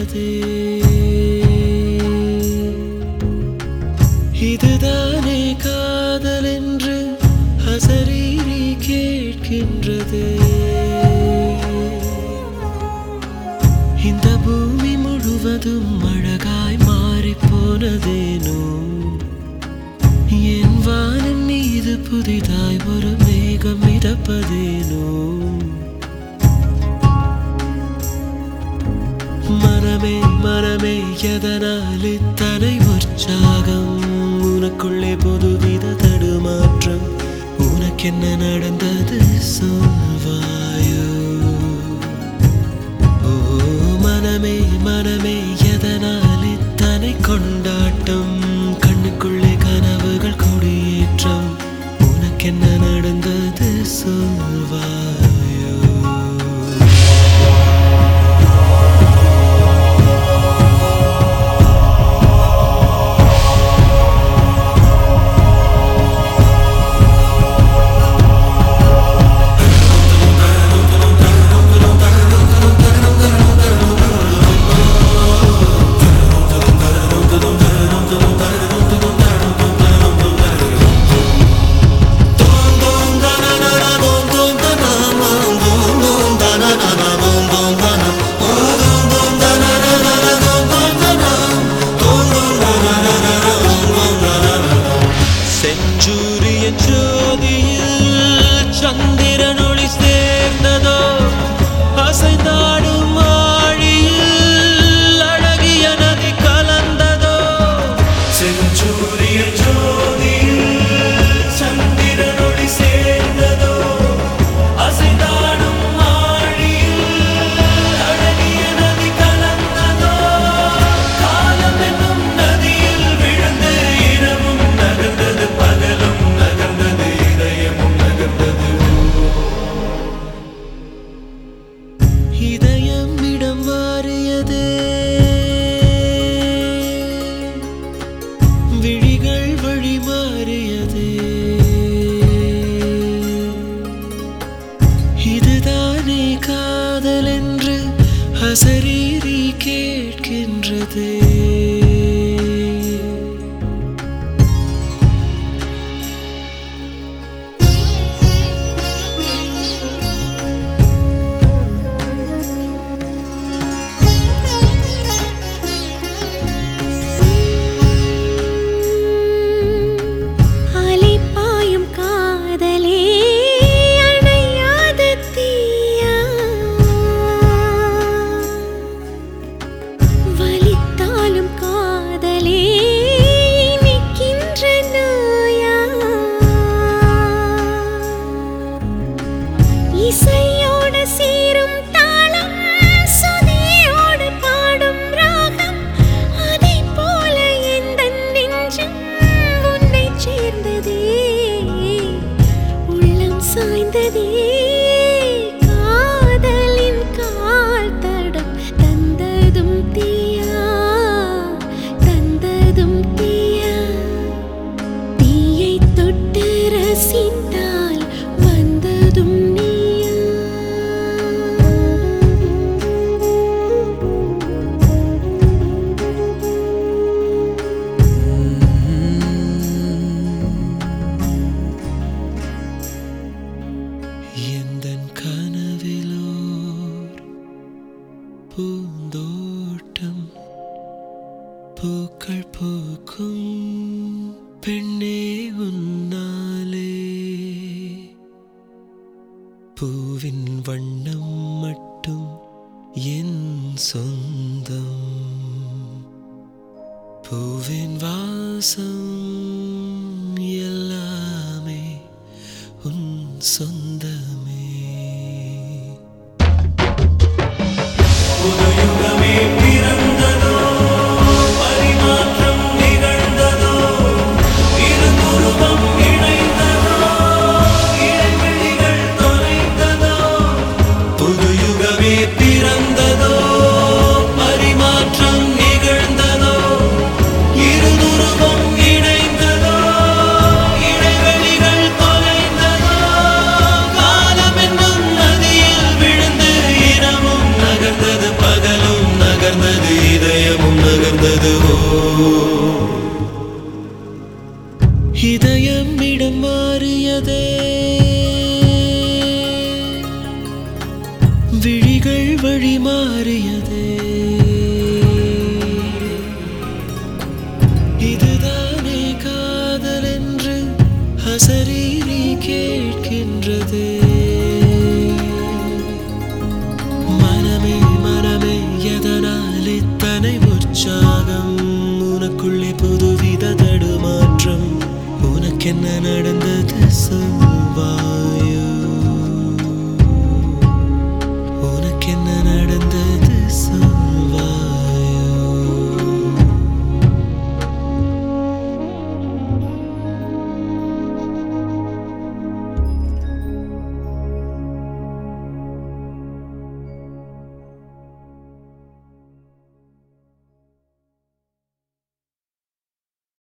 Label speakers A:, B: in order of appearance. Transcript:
A: கேட்கின்றதே இதுதானே காதல் என்று அசரீரி கேட்கின்றதே இந்த பூமி முழுவதும் அழகாய் மாறிப் போனதேனோ என் வானின் மீது புதிதாய் ஒரு மேகம் மிதப்பதேனோ மனமே மனமே எதனால் இத்தனை உற்சாகம் உனக்குள்ளே புதுவித தடுமாற்றம் உனக்கென்ன நடந்தது சொல்வாயோ ஓ மனமே மனமே எதனால் இத்தனை கொண்டாட்டம் கண்ணுக்குள்ளே கனவுகள் கொடியேற்றம் உனக்கென்ன நடந்தது சொல்வாயோ செஞ்சூரியன் ஜோதியில் சந்திரன் ஒளி சேர்ந்ததோ அசைந்தாடும் ஆழியில் அழகிய நதி கலந்ததோ செஞ்சூரியன் ஜோதியில் சந்திரன் ஒளி சேர்ந்ததோ அசைந்தாடும் ஆழியில் அழகிய நதி கலந்ததோ காலம் என்னும் நதியில் விழுந்து இரவும் நகர்ந்தது பகலும் நகர்ந்தது இதயமும் நகர்ந்தது இதயம் இடம் மாறியது விழிகள் வழி மாறியது இதுதானே காதல் என்று அசரீரி கேட்கின்றதே
B: அலைப்பாயும் காதலே அணையாத தீயா வலித்தாலும் காதலே இனிக்கின்ற நோயா இசையோடு சீரும் தாளம் சுதியோடு பாடும் ராகம் அதைப் போல எந்தன் நெஞ்சம் உன்னைச் சேர்ந்ததே உள்ளம் சாய்ந்ததே காதலின் கால் தடம் தந்ததும் தீயா தந்ததும் தீயா தீயை தொட்டு ரசித்தால் வந்ததும் நீயா
A: எந்தன் கனவிலோர் பூந்தோட்டம் பூக்கள் பூக்கும் பெண்ணே உன்னாலே பூவின் வண்ணம் மட்டும் என் சொந்தம் பூவின் வாசம் எல்லாமே உன் சொந்தமே புதுயுகமே பிறந்ததோ பரிமாற்றம் நிகழ்ந்ததோ இருதுருவம் இணைந்ததோ இடைவெளிகள் தொலைந்ததோ புதுயுகமே பிறந்ததோ பரிமாற்றம் நிகழ்ந்ததோ இருதுருவம் இணைந்ததோ வழி மாறியதே இதுதானே காதல் என்று அசரீரி கேட்கின்றதே மனமே மனமே எதனால் இத்தனை உற்சாகம் உனக்குள்ளே புதுவித தடுமாற்றம் உனக்கென்ன நடந்தது சொல்வா